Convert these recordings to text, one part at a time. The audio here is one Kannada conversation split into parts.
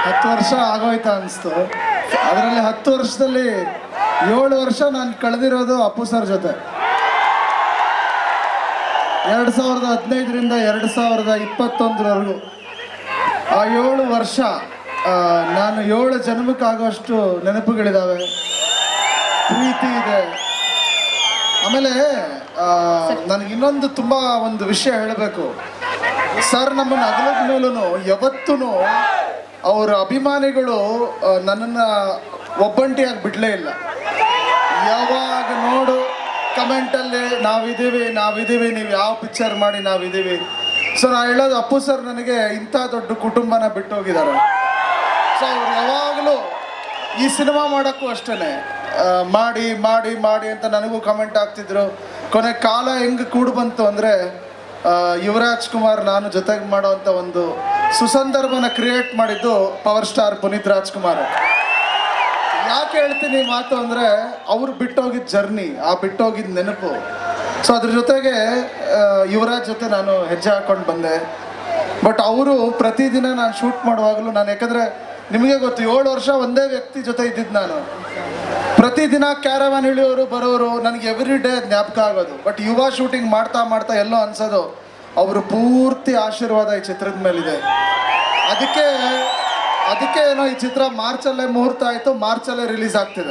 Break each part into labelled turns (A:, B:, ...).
A: ಹತ್ತು ವರ್ಷ ಆಗೋಯ್ತಾ ಅನಿಸ್ತು ಅದರಲ್ಲಿ ಹತ್ತು ವರ್ಷದಲ್ಲಿ ಏಳು ವರ್ಷ ನಾನು ಕಳೆದಿರೋದು ಅಪ್ಪು ಸರ್ ಜೊತೆ ಎರಡು ಸಾವಿರದ ಹದಿನೈದರಿಂದ ಎರಡು ಸಾವಿರದ ಇಪ್ಪತ್ತೊಂದರವರೆಗೂ ಆ ಏಳು ವರ್ಷ ಆ, ನಾನು ಏಳು ಜನ್ಮಕ್ಕಾಗೋಷ್ಟು ನೆನಪುಗಳಿದ್ದಾವೆ ಪ್ರೀತಿ ಇದೆ ಆಮೇಲೆ ನನಗೆ ಇನ್ನೊಂದು ತುಂಬ ಒಂದು ವಿಷಯ ಹೇಳಬೇಕು ಸರ್ ನಮ್ಮನ್ನು ಅಗಲದ ಮೇಲೂ ಯಾವತ್ತೂ ಅವರ ಅಭಿಮಾನಿಗಳು ಆ, ನನ್ನನ್ನು ಒಬ್ಬಂಟಿಯಾಗಿ ಬಿಡಲೇ ಇಲ್ಲ ಯಾವಾಗ ನೋಡು ಕಮೆಂಟಲ್ಲಿ ನಾವಿದ್ದೀವಿ ನಾವಿದ್ದೀವಿ ನೀವು ಯಾವ ಪಿಕ್ಚರ್ ಮಾಡಿ ನಾವಿದ್ದೀವಿ ಸೊ ನಾ ಹೇಳೋದು ಅಪ್ಪು ಸರ್ ನನಗೆ ಇಂಥ ದೊಡ್ಡ ಕುಟುಂಬನ ಬಿಟ್ಟು ಹೋಗಿದ್ದಾರೆ ಸೊ ಅವ್ರು ಯಾವಾಗಲೂ ಈ ಸಿನಿಮಾ ಮಾಡೋಕ್ಕೂ ಅಷ್ಟೇ ಮಾಡಿ ಮಾಡಿ ಮಾಡಿ ಅಂತ ನನಗೂ ಕಮೆಂಟ್ ಆಗ್ತಿದ್ರು ಕೊನೆ ಕಾಲ ಹೆಂಗೆ ಕೂಡು ಬಂತು ಅಂದರೆ ಯುವರಾಜ್ ಕುಮಾರ್ ನಾನು ಜೊತೆಗೆ ಮಾಡೋವಂಥ ಒಂದು ಸುಸಂದರ್ಭನ ಕ್ರಿಯೇಟ್ ಮಾಡಿದ್ದು ಪವರ್ ಸ್ಟಾರ್ ಪುನೀತ್ ರಾಜ್ಕುಮಾರ್ ಯಾಕೆ ಹೇಳ್ತೀನಿ ಈ ಮಾತು ಅಂದರೆ ಅವ್ರು ಬಿಟ್ಟೋಗಿದ್ದ ಜರ್ನಿ ಆ ಬಿಟ್ಟೋಗಿದ್ದ ನೆನಪು ಸೊ ಅದ್ರ ಜೊತೆಗೆ ಆ, ಯುವರಾಜ್ ಜೊತೆ ನಾನು ಹೆಜ್ಜೆ ಹಾಕೊಂಡು ಬಂದೆ ಬಟ್ ಅವರು ಪ್ರತಿದಿನ ನಾನು ಶೂಟ್ ಮಾಡುವಾಗಲೂ ನಾನು ಯಾಕಂದರೆ ನಿಮಗೆ ಗೊತ್ತು ಏಳು ವರ್ಷ ಒಂದೇ ವ್ಯಕ್ತಿ ಜೊತೆ ಇದ್ದಿದ್ದು ನಾನು ಪ್ರತಿದಿನ ಕ್ಯಾರವಾನ್ ಇಳಿಯೋರು ಬರೋರು ನನಗೆ ಎವ್ರಿ ಡೇ ಜ್ಞಾಪಕ ಆಗೋದು ಬಟ್ ಯುವ ಶೂಟಿಂಗ್ ಮಾಡ್ತಾ ಮಾಡ್ತಾ ಎಲ್ಲೋ ಅನ್ಸೋದು ಅವರು ಪೂರ್ತಿ ಆಶೀರ್ವಾದ ಈ ಚಿತ್ರದ ಮೇಲಿದೆ ಅದಕ್ಕೆ ಅದಕ್ಕೆ ಏನೋ ಈ ಚಿತ್ರ ಮಾರ್ಚಲ್ಲೇ ಮುಹೂರ್ತ ಆಯಿತು ಮಾರ್ಚಲ್ಲೇ ರಿಲೀಸ್ ಆಗ್ತಿದೆ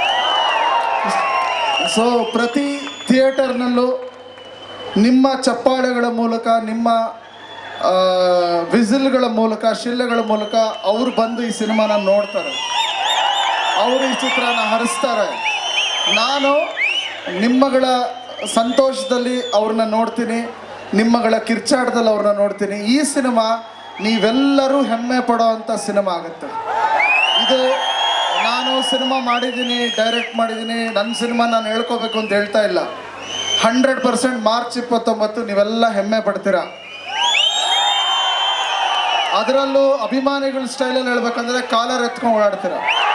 A: ಸೊ ಪ್ರತಿ ಥಿಯೇಟರ್ನಲ್ಲೂ ನಿಮ್ಮ ಚಪ್ಪಾಳೆಗಳ ಮೂಲಕ ನಿಮ್ಮ ವಿಸಿಲ್ಗಳ ಮೂಲಕ ಶಿಲ್ಲೆಗಳ ಮೂಲಕ ಅವ್ರು ಬಂದು ಈ ಸಿನಿಮಾನ ನೋಡ್ತಾರೆ ಅವರು ಈ ಚಿತ್ರನ ಹರಿಸ್ತಾರೆ ನಾನು ನಿಮ್ಮಗಳ ಸಂತೋಷದಲ್ಲಿ ಅವ್ರನ್ನ ನೋಡ್ತೀನಿ ನಿಮ್ಮಗಳ ಕಿರ್ಚಾಟದಲ್ಲಿ ಅವ್ರನ್ನ ನೋಡ್ತೀನಿ ಈ ಸಿನಿಮಾ ನೀವೆಲ್ಲರೂ ಹೆಮ್ಮೆ ಪಡೋವಂಥ ಸಿನಿಮಾ ಆಗುತ್ತೆ ಇದು ನಾನು ಸಿನಿಮಾ ಮಾಡಿದ್ದೀನಿ ಡೈರೆಕ್ಟ್ ಮಾಡಿದ್ದೀನಿ ನನ್ನ ಸಿನಿಮಾ ನಾನು ಹೇಳ್ಕೋಬೇಕು ಅಂತ ಹೇಳ್ತಾ ಇಲ್ಲ ಹಂಡ್ರೆಡ್ ಪರ್ಸೆಂಟ್ ಮಾರ್ಚ್ ಇಪ್ಪತ್ತೊಂಬತ್ತು ನೀವೆಲ್ಲ ಹೆಮ್ಮೆ ಪಡ್ತೀರಾ ಅದರಲ್ಲೂ ಅಭಿಮಾನಿಗಳ ಸ್ಟೈಲಲ್ಲಿ ಹೇಳ್ಬೇಕಂದ್ರೆ ಕಾಲರ್ ಎತ್ಕೊಂಡು ಓಡಾಡ್ತೀರ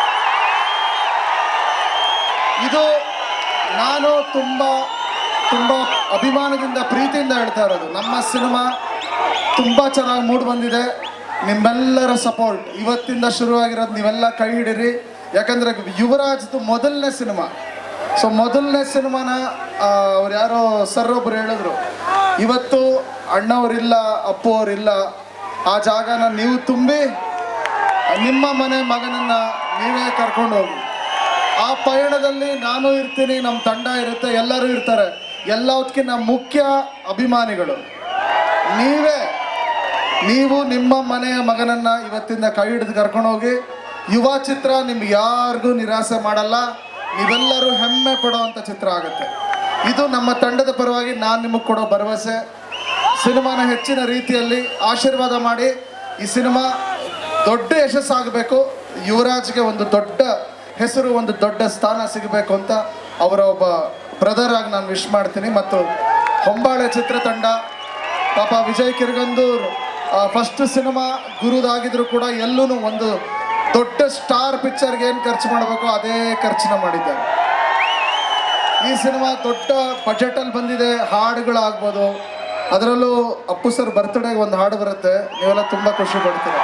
A: ಇದು ನಾನು ತುಂಬ ತುಂಬ ಅಭಿಮಾನದಿಂದ ಪ್ರೀತಿಯಿಂದ ಹೇಳ್ತಾ ಇರೋದು ನಮ್ಮ ಸಿನಿಮಾ ತುಂಬ ಚೆನ್ನಾಗಿ ಮೂಡ್ ಬಂದಿದೆ ನಿಮ್ಮೆಲ್ಲರ ಸಪೋರ್ಟ್ ಇವತ್ತಿಂದ ಶುರುವಾಗಿರೋದು ನೀವೆಲ್ಲ ಕೈ ಹಿಡೀರಿ ಯಾಕಂದರೆ ಯುವರಾಜ್ದು ಮೊದಲನೇ ಸಿನಿಮಾ ಸೊ ಮೊದಲನೇ ಸಿನಿಮಾನ ಅವ್ರು ಯಾರೋ ಸರ್ ಒಬ್ರು ಹೇಳಿದ್ರು ಇವತ್ತು ಅಣ್ಣವರಿಲ್ಲ ಅಪ್ಪು ಅವರಿಲ್ಲ ಆ ಜಾಗನ ನೀವು ತುಂಬಿ ನಿಮ್ಮ ಮನೆ ಮಗನನ್ನ ನೀವೇ ಕರ್ಕೊಂಡು ಹೋಗಿ ಆ ಪಯಣದಲ್ಲಿ ನಾನು ಇರ್ತೀನಿ ನಮ್ಮ ತಂಡ ಇರುತ್ತೆ ಎಲ್ಲರೂ ಇರ್ತಾರೆ ಎಲ್ಲದಕ್ಕಿಂತ ಮುಖ್ಯ ಅಭಿಮಾನಿಗಳು ನೀವೇ ನೀವು ನಿಮ್ಮ ಮನೆಯ ಮಗನನ್ನ ಇವತ್ತಿಂದ ಕೈ ಹಿಡಿದು ಕರ್ಕೊಂಡು ಹೋಗಿ ಯುವ ಚಿತ್ರ ನಿಮ್ಗೆ ಯಾರಿಗೂ ನಿರಾಸೆ ಮಾಡಲ್ಲ ನೀವೆಲ್ಲರೂ ಹೆಮ್ಮೆ ಪಡುವಂಥ ಚಿತ್ರ ಆಗುತ್ತೆ ಇದು ನಮ್ಮ ತಂಡದ ಪರವಾಗಿ ನಾನು ನಿಮಗೆ ಕೊಡೋ ಭರವಸೆ ಸಿನಿಮಾನ ಹೆಚ್ಚಿನ ರೀತಿಯಲ್ಲಿ ಆಶೀರ್ವಾದ ಮಾಡಿ ಈ ಸಿನಿಮಾ ದೊಡ್ಡ ಯಶಸ್ಸಾಗಬೇಕು ಯುವರಾಜ್ಗೆ ಒಂದು ದೊಡ್ಡ ಹೆಸರು ಒಂದು ದೊಡ್ಡ ಸ್ಥಾನ ಸಿಗಬೇಕು ಅಂತ ಅವರ ಒಬ್ಬ ಬ್ರದರ್ ಆಗಿ ನಾನು ವಿಶ್ ಮಾಡ್ತೀನಿ ಮತ್ತು ಹೊಂಬಾಳೆ ಚಿತ್ರತಂಡ ಪಾಪ ವಿಜಯ್ ಕಿರ್ಗಂದೂರ್ ಫಸ್ಟ್ ಸಿನಿಮಾ ಗುರುದಾಗಿದ್ರು ಕೂಡ ಎಲ್ಲೂ ಒಂದು ದೊಡ್ಡ ಸ್ಟಾರ್ ಪಿಕ್ಚರ್ಗೆ ಏನು ಖರ್ಚು ಮಾಡಬೇಕು ಅದೇ ಖರ್ಚನ್ನ ಮಾಡಿದ್ದಾರೆ ಈ ಸಿನಿಮಾ ದೊಡ್ಡ ಬಜೆಟಲ್ಲಿ ಬಂದಿದೆ ಹಾಡುಗಳಾಗ್ಬೋದು ಅದರಲ್ಲೂ ಅಪ್ಪು ಸರ್ ಬರ್ತ್ಡೇಗೆ ಒಂದು ಹಾಡು ಬರುತ್ತೆ ನೀವೆಲ್ಲ ತುಂಬ ಖುಷಿ ಪಡ್ತೀರ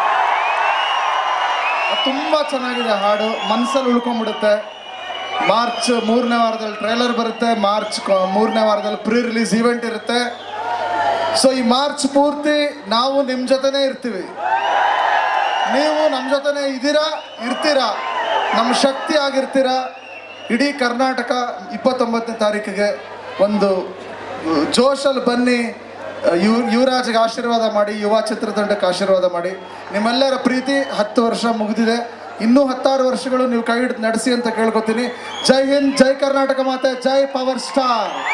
A: ಅದು ತುಂಬ ಚೆನ್ನಾಗಿದೆ ಹಾಡು ಮನಸ್ಸಲ್ಲಿ ಉಳ್ಕೊಂಡ್ಬಿಡುತ್ತೆ ಮಾರ್ಚ್ ಮೂರನೇ ವಾರದಲ್ಲಿ ಟ್ರೈಲರ್ ಬರುತ್ತೆ ಮಾರ್ಚ್ ಕ- ಮೂರನೇ ವಾರದಲ್ಲಿ ಪ್ರೀ ರಿಲೀಸ್ ಈವೆಂಟ್ ಇರುತ್ತೆ ಸೊ ಈ ಮಾರ್ಚ್ ಪೂರ್ತಿ ನಾವು ನಿಮ್ಮ ಜೊತೆನೇ ಇರ್ತೀವಿ ನೀವು ನಮ್ಮ ಜೊತೆನೇ ಇದ್ದೀರಾ ಇರ್ತೀರಾ ನಮ್ಮ ಶಕ್ತಿ ಆಗಿರ್ತೀರಾ ಇಡೀ ಕರ್ನಾಟಕ ಇಪ್ಪತ್ತೊಂಬತ್ತನೇ ತಾರೀಕಿಗೆ ಒಂದು ಅಹ್, ಜೋಶಲ್ಲಿ ಬನ್ನಿ ಅಹ್, ಯು ಯುವರಾಜ್ಗೆ ಆಶೀರ್ವಾದ ಮಾಡಿ ಯುವ ಚಿತ್ರತಂಡಕ್ಕೆ ಆಶೀರ್ವಾದ ಮಾಡಿ ನಿಮ್ಮೆಲ್ಲರ ಪ್ರೀತಿ ಹತ್ತು ವರ್ಷ ಮುಗಿದಿದೆ ಇನ್ನೂ ಹತ್ತಾರು ವರ್ಷಗಳು ನೀವು ಕೈ ಹಿಡಿದು ನಡೆಸಿ ಅಂತ ಕೇಳ್ಕೊತೀನಿ ಜೈ ಹಿಂದ್ ಜೈ ಕರ್ನಾಟಕ ಮಾತೆ ಜೈ ಪವರ್ ಸ್ಟಾರ್